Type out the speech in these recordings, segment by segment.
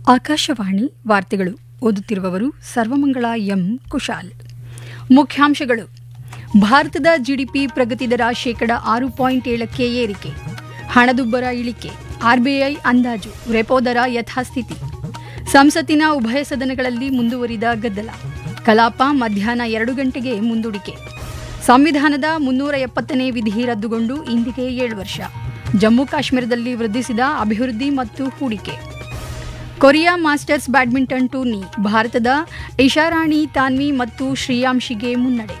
ಆಕಾಶವಾಣಿ ವಾರ್ತೆಗಳು ಓದುತ್ತಿರುವವರು ಸರ್ವಮಂಗಳ ಎಂ ಕುಶಾಲ್ ಮುಖ್ಯಾಂಶಗಳು ಭಾರತದ ಜಿಡಿಪಿ ಪ್ರಗತಿ ದರ ಶೇಕಡ ಆರು ಪಾಯಿಂಟ್ ಏಳಕ್ಕೆ ಏರಿಕೆ ಹಣದುಬ್ಬರ ಇಳಿಕೆ ಆರ್ಬಿಐ ಅಂದಾಜು ರೆಪೋ ದರ ಯಥಾಸ್ಥಿತಿ ಸಂಸತ್ತಿನ ಉಭಯ ಸದನಗಳಲ್ಲಿ ಮುಂದುವರಿದ ಗದ್ದಲ ಕಲಾಪ ಮಧ್ಯಾಹ್ನ ಎರಡು ಗಂಟೆಗೆ ಮುಂದೂಡಿಕೆ ಸಂವಿಧಾನದ ಮುನ್ನೂರ ಎಪ್ಪತ್ತನೇ ವಿಧಿ ರದ್ದುಗೊಂಡು ಇಂದಿಗೆ ಏಳು ವರ್ಷ ಜಮ್ಮು ಕಾಶ್ಮೀರದಲ್ಲಿ ವೃದ್ಧಿಸಿದ ಅಭಿವೃದ್ಧಿ ಮತ್ತು ಹೂಡಿಕೆ ಕೊರಿಯಾ ಮಾಸ್ಟರ್ಸ್ ಬ್ಯಾಡ್ಮಿಂಟನ್ ಟೂರ್ನಿ ಭಾರತದ ಇಶಾರಾಣಿ ತಾನ್ವಿ ಮತ್ತು ಶ್ರೇಯಾಂಶಿಗೆ ಮುನ್ನಡೆ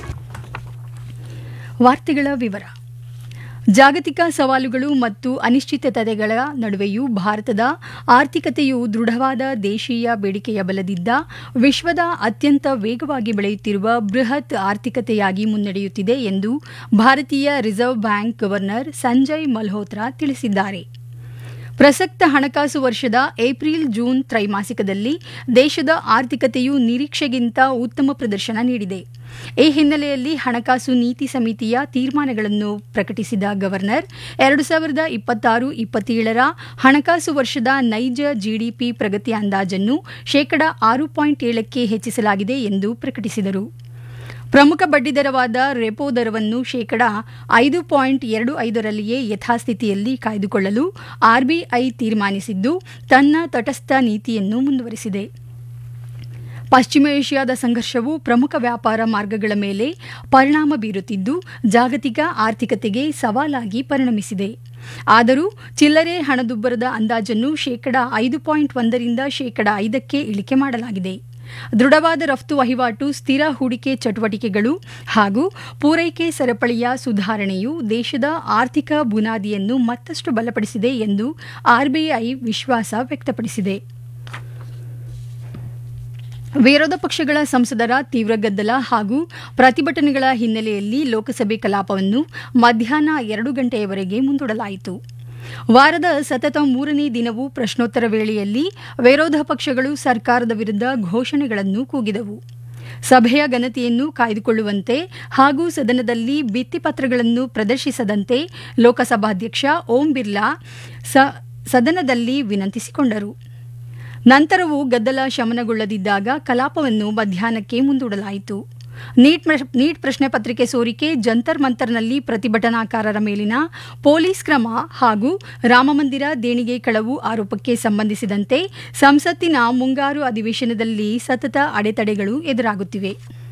ವಾರ್ತೆಗಳ ವಿವರ ಜಾಗತಿಕ ಸವಾಲುಗಳು ಮತ್ತು ಅನಿಶ್ಚಿತತೆಗಳ ನಡುವೆಯೂ ಭಾರತದ ಆರ್ಥಿಕತೆಯು ದೃಢವಾದ ದೇಶೀಯ ಬೇಡಿಕೆಯ ಬಲದಿದ್ದ ವಿಶ್ವದ ಅತ್ಯಂತ ವೇಗವಾಗಿ ಬೆಳೆಯುತ್ತಿರುವ ಬೃಹತ್ ಆರ್ಥಿಕತೆಯಾಗಿ ಮುನ್ನಡೆಯುತ್ತಿದೆ ಎಂದು ಭಾರತೀಯ reserve bank governor Sanjay Malhotra ತಿಳಿಸಿದ್ದಾರೆ ಪ್ರಸಕ್ತ ಹಣಕಾಸು ವರ್ಷದ ಏಪ್ರಿಲ್ ಜೂನ್ ತ್ರೈಮಾಸಿಕದಲ್ಲಿ ದೇಶದ ಆರ್ಥಿಕತೆಯು ನಿರೀಕ್ಷೆಗಿಂತ ಉತ್ತಮ ಪ್ರದರ್ಶನ ನೀಡಿದೆ ಈ ಹಿನ್ನೆಲೆಯಲ್ಲಿ ಹಣಕಾಸು ನೀತಿ ಸಮಿತಿಯ ತೀರ್ಮಾನಗಳನ್ನು ಪ್ರಕಟಿಸಿದ ಗವರ್ನರ್ ಎರಡು ಸಾವಿರದ ಇಪ್ಪತ್ತಾರು ಇಪ್ಪತ್ತೇಳರ ಹಣಕಾಸು ವರ್ಷದ ನೈಜ ಜಿಡಿಪಿ ಪ್ರಗತಿ ಅಂದಾಜನ್ನು ಶೇಕಡ ಆರು ಪಾಯಿಂಟ್ ಏಳಕ್ಕೆ ಹೆಚ್ಚಿಸಲಾಗಿದೆ ಎಂದು ಪ್ರಕಟಿಸಿದರು ಪ್ರಮುಖ ಬಡ್ಡಿದರವಾದ ರೆಪೋ ದರವನ್ನು ಶೇಕಡ ಐದು ಪಾಯಿಂಟ್ ಎರಡು ಐದರಲ್ಲಿಯೇ ಯಥಾಸ್ಥಿತಿಯಲ್ಲಿ ಕಾಯ್ದುಕೊಳ್ಳಲು ಆರ್ಬಿಐ ತೀರ್ಮಾನಿಸಿದ್ದು ತನ್ನ ತಟಸ್ಥ ನೀತಿಯನ್ನು ಮುಂದುವರೆಸಿದೆ ಪಶ್ಚಿಮ ಏಷ್ಯಾದ ಸಂಘರ್ಷವು ಪ್ರಮುಖ ವ್ಯಾಪಾರ ಮಾರ್ಗಗಳ ಮೇಲೆ ಪರಿಣಾಮ ಬೀರುತ್ತಿದ್ದು ಜಾಗತಿಕ ಆರ್ಥಿಕತೆಗೆ ಸವಾಲಾಗಿ ಪರಿಣಮಿಸಿದೆ ಆದರೂ ಚಿಲ್ಲರೆ ಹಣದುಬ್ಬರದ ಅಂದಾಜನ್ನು ಶೇಕಡ ಐದು ಪಾಯಿಂಟ್ ಒಂದರಿಂದ ಶೇಕಡ ಐದಕ್ಕೆ ಇಳಿಕೆ ಮಾಡಲಾಗಿದೆ ದೃಢವಾದ ರಫ್ತು ವಹಿವಾಟು ಸ್ಥಿರ ಹೂಡಿಕೆ ಚಟುವಟಿಕೆಗಳು ಹಾಗೂ ಪೂರೈಕೆ ಸರಪಳಿಯ ಸುಧಾರಣೆಯು ದೇಶದ ಆರ್ಥಿಕ ಬುನಾದಿಯನ್ನು ಮತ್ತಷ್ಟು ಬಲಪಡಿಸಿದೆ ಎಂದು ಆರ್ಬಿಐ ವಿಶ್ವಾಸ ವ್ಯಕ್ತಪಡಿಸಿದೆ ವಿರೋಧ ಪಕ್ಷಗಳ ಸಂಸದರ ತೀವ್ರ ಗದ್ದಲ ಹಾಗೂ ಪ್ರತಿಭಟನೆಗಳ ಹಿನ್ನೆಲೆಯಲ್ಲಿ ಲೋಕಸಭೆ ಕಲಾಪವನ್ನು ಮಧ್ಯಾಹ್ನ ಎರಡು ಗಂಟೆಯವರೆಗೆ ಮುಂದೂಡಲಾಯಿತು ವಾರದ ಸತತ ಮೂರನೇ ದಿನವೂ ಪ್ರಶ್ನೋತ್ತರ ವೇಳೆಯಲ್ಲಿ ವಿರೋಧ ಪಕ್ಷಗಳು ಸರ್ಕಾರದ ವಿರುದ್ಧ ಘೋಷಣೆಗಳನ್ನು ಕೂಗಿದವು ಸಭೆಯ ಘನತೆಯನ್ನು ಕಾಯ್ದುಕೊಳ್ಳುವಂತೆ ಹಾಗೂ ಸದನದಲ್ಲಿ ಭಿತ್ತಿಪತ್ರಗಳನ್ನು ಪ್ರದರ್ಶಿಸದಂತೆ ಲೋಕಸಭಾಧ್ಯಕ್ಷ ಓಂ ಬಿರ್ಲಾ ಸದನದಲ್ಲಿ ವಿನಂತಿಸಿಕೊಂಡರು ನಂತರವೂ ಗದ್ದಲ ಶಮನಗೊಳ್ಳದಿದ್ದಾಗ ಕಲಾಪವನ್ನು ಮಧ್ಯಾಹ್ನಕ್ಕೆ ಮುಂದೂಡಲಾಯಿತು ನೀಟ್ ನೀಟ್ ಪ್ರಶ್ನೆ ಪತ್ರಿಕೆ ಸೋರಿಕೆ ಜಂತರ್ ಮಂತರ್ನಲ್ಲಿ ಪ್ರತಿಭಟನಾಕಾರರ ಮೇಲಿನ ಪೊಲೀಸ್ ಕ್ರಮ ಹಾಗೂ ರಾಮಮಂದಿರ ದೇಣಿಗೆ ಕಳವು ಆರೋಪಕ್ಕೆ ಸಂಬಂಧಿಸಿದಂತೆ ಸಂಸತ್ತಿನ ಮುಂಗಾರು ಅಧಿವೇಶನದಲ್ಲಿ ಸತತ ಅಡೆತಡೆಗಳು ಎದುರಾಗುತ್ತಿವೆ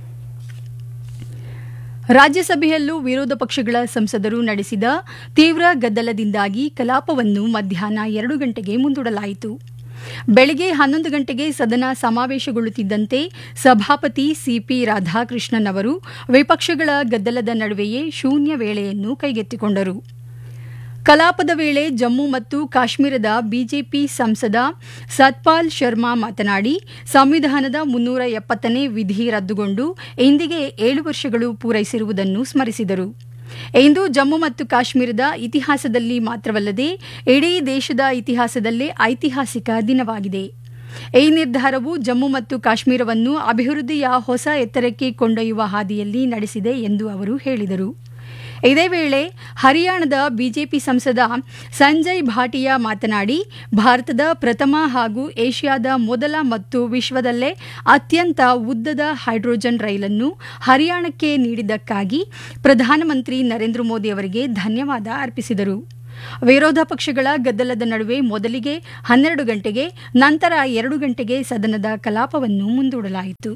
ರಾಜ್ಯಸಭೆಯಲ್ಲೂ ವಿರೋಧ ಪಕ್ಷಗಳ ಸಂಸದರು ನಡೆಸಿದ ತೀವ್ರ ಗದ್ದಲದಿಂದಾಗಿ ಕಲಾಪವನ್ನು ಮಧ್ಯಾಹ್ನ ಎರಡು ಗಂಟೆಗೆ ಮುಂದೂಡಲಾಯಿತು ಬೆಳಗ್ಗೆ ಹನ್ನೊಂದು ಗಂಟೆಗೆ ಸದನ ಸಮಾವೇಶಗೊಳ್ಳುತ್ತಿದ್ದಂತೆ ಸಭಾಪತಿ ಸಿಪಿ ರಾಧಾಕೃಷ್ಣನ್ ಅವರು ವಿಪಕ್ಷಗಳ ಗದ್ದಲದ ನಡುವೆಯೇ ಶೂನ್ಯ ವೇಳೆಯನ್ನು ಕೈಗೆತ್ತಿಕೊಂಡರು ಕಲಾಪದ ವೇಳೆ ಜಮ್ಮು ಮತ್ತು ಕಾಶ್ಮೀರದ ಬಿಜೆಪಿ ಸಂಸದ ಸತ್ಪಾಲ್ ಶರ್ಮಾ ಮಾತನಾಡಿ ಸಂವಿಧಾನದ ಮುನ್ನೂರ ಎಪ್ಪತ್ತನೇ ವಿಧಿ ರದ್ದುಗೊಂಡು ಇಂದಿಗೆ ಏಳು ವರ್ಷಗಳು ಪೂರೈಸಿರುವುದನ್ನು ಸ್ಮರಿಸಿದರು ಇಂದು ಜಮ್ಮು ಮತ್ತು ಕಾಶ್ಮೀರದ ಇತಿಹಾಸದಲ್ಲಿ ಮಾತ್ರವಲ್ಲದೆ ಇಡೀ ದೇಶದ ಇತಿಹಾಸದಲ್ಲೇ ಐತಿಹಾಸಿಕ ದಿನವಾಗಿದೆ ಈ ನಿರ್ಧಾರವು ಜಮ್ಮು ಮತ್ತು ಕಾಶ್ಮೀರವನ್ನು ಅಭಿವೃದ್ಧಿಯ ಹೊಸ ಎತ್ತರಕ್ಕೆ ಕೊಂಡೊಯ್ಯುವ ಹಾದಿಯಲ್ಲಿ ನಡೆಸಿದೆ ಎಂದು ಅವರು ಹೇಳಿದರು ಇದೇ ವೇಳೆ ಹರಿಯಾಣದ ಬಿಜೆಪಿ ಸಂಸದ ಸಂಜಯ್ ಭಾಟಿಯಾ ಮಾತನಾಡಿ ಭಾರತದ ಪ್ರಥಮ ಹಾಗೂ ಏಷ್ಯಾದ ಮೊದಲ ಮತ್ತು ವಿಶ್ವದಲ್ಲೇ ಅತ್ಯಂತ ಉದ್ದದ ಹೈಡ್ರೋಜನ್ ರೈಲನ್ನು ಹರಿಯಾಣಕ್ಕೆ ನೀಡಿದ್ದಕ್ಕಾಗಿ ಪ್ರಧಾನಮಂತ್ರಿ ನರೇಂದ್ರ ಮೋದಿ ಅವರಿಗೆ ಧನ್ಯವಾದ ಅರ್ಪಿಸಿದರು ವಿರೋಧ ಪಕ್ಷಗಳ ಗದ್ದಲದ ನಡುವೆ ಮೊದಲಿಗೆ ಹನ್ನೆರಡು ಗಂಟೆಗೆ ನಂತರ ಎರಡು ಗಂಟೆಗೆ ಸದನದ ಕಲಾಪವನ್ನು ಮುಂದೂಡಲಾಯಿತು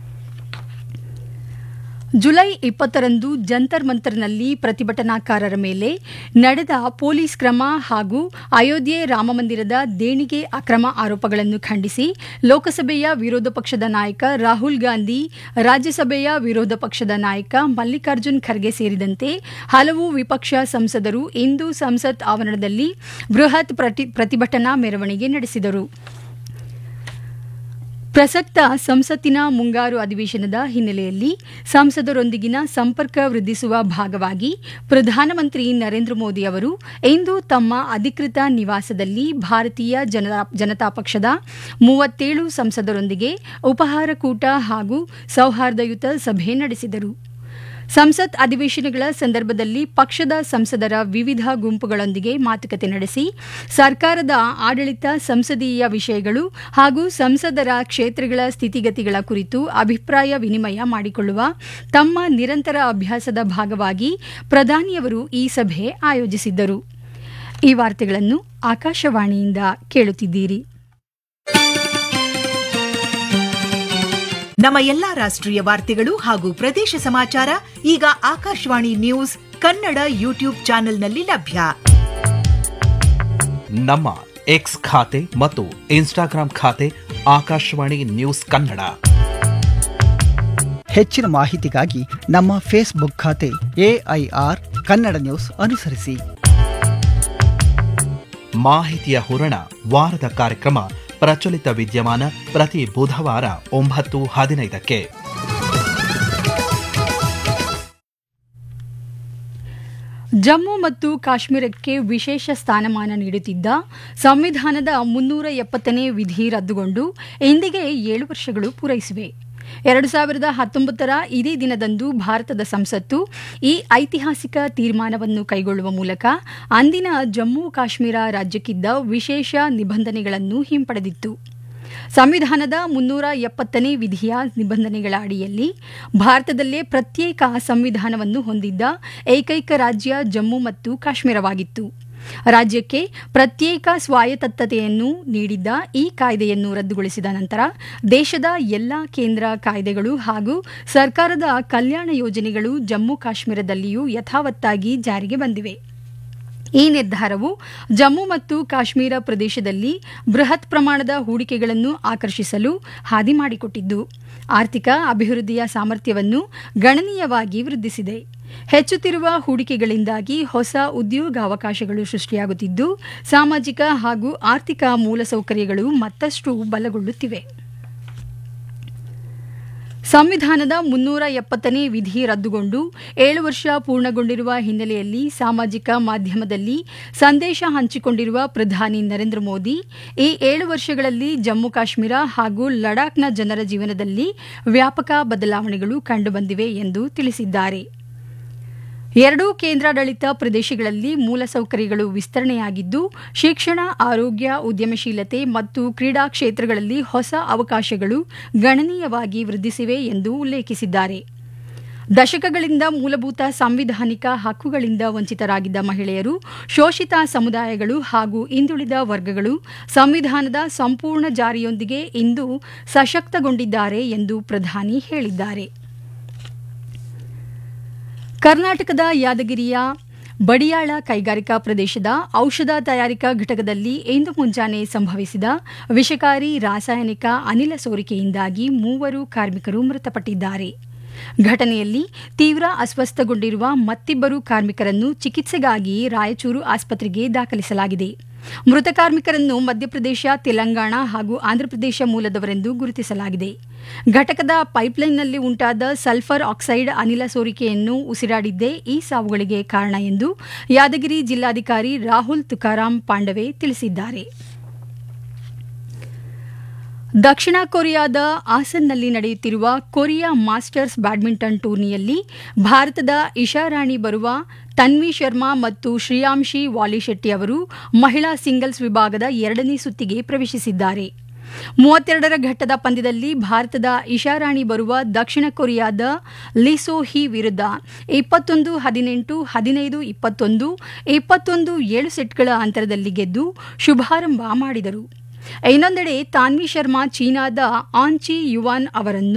ಜುಲೈ ಇಪ್ಪತ್ತರಂದು ಜಂತರ್ ಮಂತರ್ನಲ್ಲಿ ಪ್ರತಿಭಟನಾಕಾರರ ಮೇಲೆ ನಡೆದ ಪೊಲೀಸ್ ಕ್ರಮ ಹಾಗೂ ಅಯೋಧ್ಯೆ ರಾಮಮಂದಿರದ ದೇಣಿಗೆ ಅಕ್ರಮ ಆರೋಪಗಳನ್ನು ಖಂಡಿಸಿ ಲೋಕಸಭೆಯ ವಿರೋಧ ಪಕ್ಷದ ನಾಯಕ ರಾಹುಲ್ ಗಾಂಧಿ ರಾಜ್ಯಸಭೆಯ ವಿರೋಧ ಪಕ್ಷದ ನಾಯಕ ಮಲ್ಲಿಕಾರ್ಜುನ್ ಖರ್ಗೆ ಸೇರಿದಂತೆ ಹಲವು ವಿಪಕ್ಷ ಸಂಸದರು ಇಂದು ಸಂಸತ್ ಆವರಣದಲ್ಲಿ ಬೃಹತ್ ಪ್ರತಿಭಟನಾ ಮೆರವಣಿಗೆ ನಡೆಸಿದರು ಪ್ರಸಕ್ತ ಸಂಸತ್ತಿನ ಮುಂಗಾರು ಅಧಿವೇಶನದ ಹಿನ್ನೆಲೆಯಲ್ಲಿ ಸಂಸದರೊಂದಿಗಿನ ಸಂಪರ್ಕ ವೃದ್ಧಿಸುವ ಭಾಗವಾಗಿ ಪ್ರಧಾನಮಂತ್ರಿ ನರೇಂದ್ರ ಮೋದಿ ಅವರು ಇಂದು ತಮ್ಮ ಅಧಿಕೃತ ನಿವಾಸದಲ್ಲಿ ಭಾರತೀಯ ಜನತಾ ಪಕ್ಷದ ಮೂವತ್ತೇಳು ಸಂಸದರೊಂದಿಗೆ ಉಪಹಾರ ಕೂಟ ಹಾಗೂ ಸೌಹಾರ್ದಯುತ ಸಭೆ ನಡೆಸಿದರು ಸಂಸತ್ ಅಧಿವೇಶನಗಳ ಸಂದರ್ಭದಲ್ಲಿ ಪಕ್ಷದ ಸಂಸದರ ವಿವಿಧ ಗುಂಪುಗಳೊಂದಿಗೆ ಮಾತುಕತೆ ನಡೆಸಿ ಸರ್ಕಾರದ ಆಡಳಿತ ಸಂಸದೀಯ ವಿಷಯಗಳು ಹಾಗೂ ಸಂಸದರ ಕ್ಷೇತ್ರಗಳ ಸ್ಥಿತಿಗತಿಗಳ ಕುರಿತು ಅಭಿಪ್ರಾಯ ವಿನಿಮಯ ಮಾಡಿಕೊಳ್ಳುವ ತಮ್ಮ ನಿರಂತರ ಅಭ್ಯಾಸದ ಭಾಗವಾಗಿ ಪ್ರಧಾನಿಯವರು ಈ ಸಭೆ ಆಯೋಜಿಸಿದ್ದರು ಈ ವಾರ್ತೆಗಳನ್ನು ಆಕಾಶವಾಣಿಯಿಂದ ಕೇಳುತ್ತಿದ್ದೀರಿ ನಮ್ಮ ಎಲ್ಲಾ ರಾಷ್ಟ್ರೀಯ ವಾರ್ತೆಗಳು ಹಾಗೂ ಪ್ರದೇಶ ಸಮಾಚಾರ ಈಗ ಆಕಾಶವಾಣಿ ನ್ಯೂಸ್ ಕನ್ನಡ ಯೂಟ್ಯೂಬ್ ಚಾನೆಲ್ನಲ್ಲಿ ಲಭ್ಯ ನಮ್ಮ ಎಕ್ಸ್ ಖಾತೆ ಮತ್ತು ಇನ್ಸ್ಟಾಗ್ರಾಂ ಖಾತೆ ಆಕಾಶವಾಣಿ ನ್ಯೂಸ್ ಕನ್ನಡ ಹೆಚ್ಚಿನ ಮಾಹಿತಿಗಾಗಿ ನಮ್ಮ ಫೇಸ್ಬುಕ್ ಖಾತೆ ಎಐಆರ್ ಕನ್ನಡ ನ್ಯೂಸ್ ಅನುಸರಿಸಿ ಮಾಹಿತಿಯ ಹೂರಣ ವಾರದ ಕಾರ್ಯಕ್ರಮ ಪ್ರಚಲಿತ ವಿದ್ಯಮಾನ ಪ್ರತಿ ಬುಧವಾರ ಒಂಬತ್ತು ಹದಿನೈದಕ್ಕೆ ಜಮ್ಮು ಮತ್ತು ಕಾಶ್ಮೀರಕ್ಕೆ ವಿಶೇಷ ಸ್ಥಾನಮಾನ ನೀಡುತ್ತಿದ್ದ ಸಂವಿಧಾನದ ಮುನ್ನೂರ ಎಪ್ಪತ್ತನೇ ವಿಧಿ ರದ್ದುಗೊಂಡು ಇಂದಿಗೆ ಏಳು ವರ್ಷಗಳು ಪೂರೈಸಿವೆ ಎರಡು ಸಾವಿರದ ಹತ್ತೊಂಬತ್ತರ ಇದೇ ದಿನದಂದು ಭಾರತದ ಸಂಸತ್ತು ಈ ಐತಿಹಾಸಿಕ ತೀರ್ಮಾನವನ್ನು ಕೈಗೊಳ್ಳುವ ಮೂಲಕ ಅಂದಿನ ಜಮ್ಮು ಕಾಶ್ಮೀರ ರಾಜ್ಯಕ್ಕಿದ್ದ ವಿಶೇಷ ನಿಬಂಧನೆಗಳನ್ನು ಹಿಂಪಡೆದಿತ್ತು ಸಂವಿಧಾನದ ಮುನ್ನೂರ ಎಪ್ಪತ್ತನೇ ವಿಧಿಯ ನಿಬಂಧನೆಗಳ ಅಡಿಯಲ್ಲಿ ಭಾರತದಲ್ಲೇ ಪ್ರತ್ಯೇಕ ಸಂವಿಧಾನವನ್ನು ಹೊಂದಿದ್ದ ಏಕೈಕ ರಾಜ್ಯ ಜಮ್ಮು ಮತ್ತು ಕಾಶ್ಮೀರವಾಗಿತ್ತು ರಾಜ್ಯಕ್ಕೆ ಪ್ರತ್ಯೇಕ ಸ್ವಾಯತ್ತತೆಯನ್ನು ನೀಡಿದ್ದ ಈ ಕಾಯ್ದೆಯನ್ನು ರದ್ದುಗೊಳಿಸಿದ ನಂತರ ದೇಶದ ಎಲ್ಲ ಕೇಂದ್ರ ಕಾಯ್ದೆಗಳು ಹಾಗೂ ಸರ್ಕಾರದ ಕಲ್ಯಾಣ ಯೋಜನೆಗಳು ಜಮ್ಮು ಕಾಶ್ಮೀರದಲ್ಲಿಯೂ ಯಥಾವತ್ತಾಗಿ ಜಾರಿಗೆ ಬಂದಿವೆ ಈ ನಿರ್ಧಾರವು ಜಮ್ಮು ಮತ್ತು ಕಾಶ್ಮೀರ ಪ್ರದೇಶದಲ್ಲಿ ಬೃಹತ್ ಪ್ರಮಾಣದ ಹೂಡಿಕೆಗಳನ್ನು ಆಕರ್ಷಿಸಲು ಹಾದಿ ಮಾಡಿಕೊಟ್ಟಿದ್ದು ಆರ್ಥಿಕ ಅಭಿವೃದ್ಧಿಯ ಸಾಮರ್ಥ್ಯವನ್ನು ಗಣನೀಯವಾಗಿ ವೃದ್ಧಿಸಿದೆ ಹೆಚ್ಚುತ್ತಿರುವ ಹೂಡಿಕೆಗಳಿಂದಾಗಿ ಹೊಸ ಉದ್ಯೋಗಾವಕಾಶಗಳು ಸೃಷ್ಟಿಯಾಗುತ್ತಿದ್ದು ಸಾಮಾಜಿಕ ಹಾಗೂ ಆರ್ಥಿಕ ಮೂಲಸೌಕರ್ಯಗಳು ಮತ್ತಷ್ಟು ಬಲಗೊಳ್ಳುತ್ತಿವೆ ಸಂವಿಧಾನದ ಮುನ್ನೂರ ಎಪ್ಪತ್ತನೇ ವಿಧಿ ರದ್ದುಗೊಂಡು ಏಳು ವರ್ಷ ಪೂರ್ಣಗೊಂಡಿರುವ ಹಿನ್ನೆಲೆಯಲ್ಲಿ ಸಾಮಾಜಿಕ ಮಾಧ್ಯಮದಲ್ಲಿ ಸಂದೇಶ ಹಂಚಿಕೊಂಡಿರುವ ಪ್ರಧಾನಿ ನರೇಂದ್ರ ಮೋದಿ ಈ ಏಳು ವರ್ಷಗಳಲ್ಲಿ ಜಮ್ಮು ಕಾಶ್ಮೀರ ಹಾಗೂ ಲಡಾಖ್ನ ಜನರ ಜೀವನದಲ್ಲಿ ವ್ಯಾಪಕ ಬದಲಾವಣೆಗಳು ಕಂಡುಬಂದಿವೆ ಎಂದು ತಿಳಿಸಿದ್ದಾರೆ ಎರಡೂ ಕೇಂದ್ರಾಡಳಿತ ಪ್ರದೇಶಗಳಲ್ಲಿ ಮೂಲಸೌಕರ್ಯಗಳು ವಿಸ್ತರಣೆಯಾಗಿದ್ದು ಶಿಕ್ಷಣ ಆರೋಗ್ಯ ಉದ್ಯಮಶೀಲತೆ ಮತ್ತು ಕ್ರೀಡಾ ಕ್ಷೇತ್ರಗಳಲ್ಲಿ ಹೊಸ ಅವಕಾಶಗಳು ಗಣನೀಯವಾಗಿ ವೃದ್ಧಿಸಿವೆ ಎಂದು ಉಲ್ಲೇಖಿಸಿದ್ದಾರೆ ದಶಕಗಳಿಂದ ಮೂಲಭೂತ ಸಾಂವಿಧಾನಿಕ ಹಕ್ಕುಗಳಿಂದ ವಂಚಿತರಾಗಿದ್ದ ಮಹಿಳೆಯರು ಶೋಷಿತ ಸಮುದಾಯಗಳು ಹಾಗೂ ಹಿಂದುಳಿದ ವರ್ಗಗಳು ಸಂವಿಧಾನದ ಸಂಪೂರ್ಣ ಜಾರಿಯೊಂದಿಗೆ ಇಂದು ಸಶಕ್ತಗೊಂಡಿದ್ದಾರೆ ಎಂದು ಪ್ರಧಾನಿ ಹೇಳಿದ್ದಾರೆ ಕರ್ನಾಟಕದ ಯಾದಗಿರಿಯ ಬಡಿಯಾಳ ಕೈಗಾರಿಕಾ ಪ್ರದೇಶದ ಔಷಧ ತಯಾರಿಕಾ ಘಟಕದಲ್ಲಿ ಇಂದು ಮುಂಜಾನೆ ಸಂಭವಿಸಿದ ವಿಷಕಾರಿ ರಾಸಾಯನಿಕ ಅನಿಲ ಸೋರಿಕೆಯಿಂದಾಗಿ ಮೂವರು ಕಾರ್ಮಿಕರು ಮೃತಪಟ್ಟಿದ್ದಾರೆ ಘಟನೆಯಲ್ಲಿ ತೀವ್ರ ಅಸ್ವಸ್ಥಗೊಂಡಿರುವ ಮತ್ತಿಬ್ಬರು ಕಾರ್ಮಿಕರನ್ನು ಚಿಕಿತ್ಸೆಗಾಗಿ ರಾಯಚೂರು ಆಸ್ಪತ್ರೆಗೆ ದಾಖಲಿಸಲಾಗಿದೆ ಮೃತ ಕಾರ್ಮಿಕರನ್ನು ಮಧ್ಯಪ್ರದೇಶ ತೆಲಂಗಾಣ ಹಾಗೂ ಆಂಧ್ರಪ್ರದೇಶ ಮೂಲದವರೆಂದು ಗುರುತಿಸಲಾಗಿದೆ ಘಟಕದ ಪೈಪ್ಲೈನ್ನಲ್ಲಿ ಉಂಟಾದ ಸಲ್ಫರ್ ಆಕ್ಸೈಡ್ ಅನಿಲ ಸೋರಿಕೆಯನ್ನು ಉಸಿರಾಡಿದ್ದೇ ಈ ಸಾವುಗಳಿಗೆ ಕಾರಣ ಎಂದು ಯಾದಗಿರಿ ಜಿಲ್ಲಾಧಿಕಾರಿ ರಾಹುಲ್ ತುಕಾರಾಂ ಪಾಂಡವೆ ತಿಳಿಸಿದ್ದಾರೆ ದಕ್ಷಿಣ ಕೊರಿಯಾದ ಆಸನ್ನಲ್ಲಿ ನಡೆಯುತ್ತಿರುವ ಕೊರಿಯಾ ಮಾಸ್ಟರ್ಸ್ ಬ್ಯಾಡ್ಮಿಂಟನ್ ಟೂರ್ನಿಯಲ್ಲಿ ಭಾರತದ ಇಶಾರಾಣಿ ಬರುವ ತನ್ವಿ ಶರ್ಮಾ ಮತ್ತು ಶ್ರೇಯಾಂಶಿ ವಾಲಿಶೆಟ್ಟಿ ಅವರು ಮಹಿಳಾ ಸಿಂಗಲ್ಸ್ ವಿಭಾಗದ ಎರಡನೇ ಸುತ್ತಿಗೆ ಪ್ರವೇಶಿಸಿದ್ದಾರೆ ಮೂವತ್ತೆರಡರ ಘಟ್ಟದ ಪಂದ್ಯದಲ್ಲಿ ಭಾರತದ ಇಶಾರಾಣಿ ಬರುವ ದಕ್ಷಿಣ ಕೊರಿಯಾದ ಲಿಸೋ ಹಿ ವಿರುದ್ಧ ಇಪ್ಪತ್ತೊಂದು ಹದಿನೆಂಟು ಹದಿನೈದು ಇಪ್ಪತ್ತೊಂದು ಇಪ್ಪತ್ತೊಂದು ಏಳು ಸೆಟ್ಗಳ ಅಂತರದಲ್ಲಿ ಗೆದ್ದು ಶುಭಾರಂಭ ಮಾಡಿದರು ಇನ್ನೊಂದೆಡೆ ತಾನ್ವಿ ಶರ್ಮಾ ಚೀನಾದ ಆನ್ಚಿ ಯುವಾನ್ ಅವರನ್ನು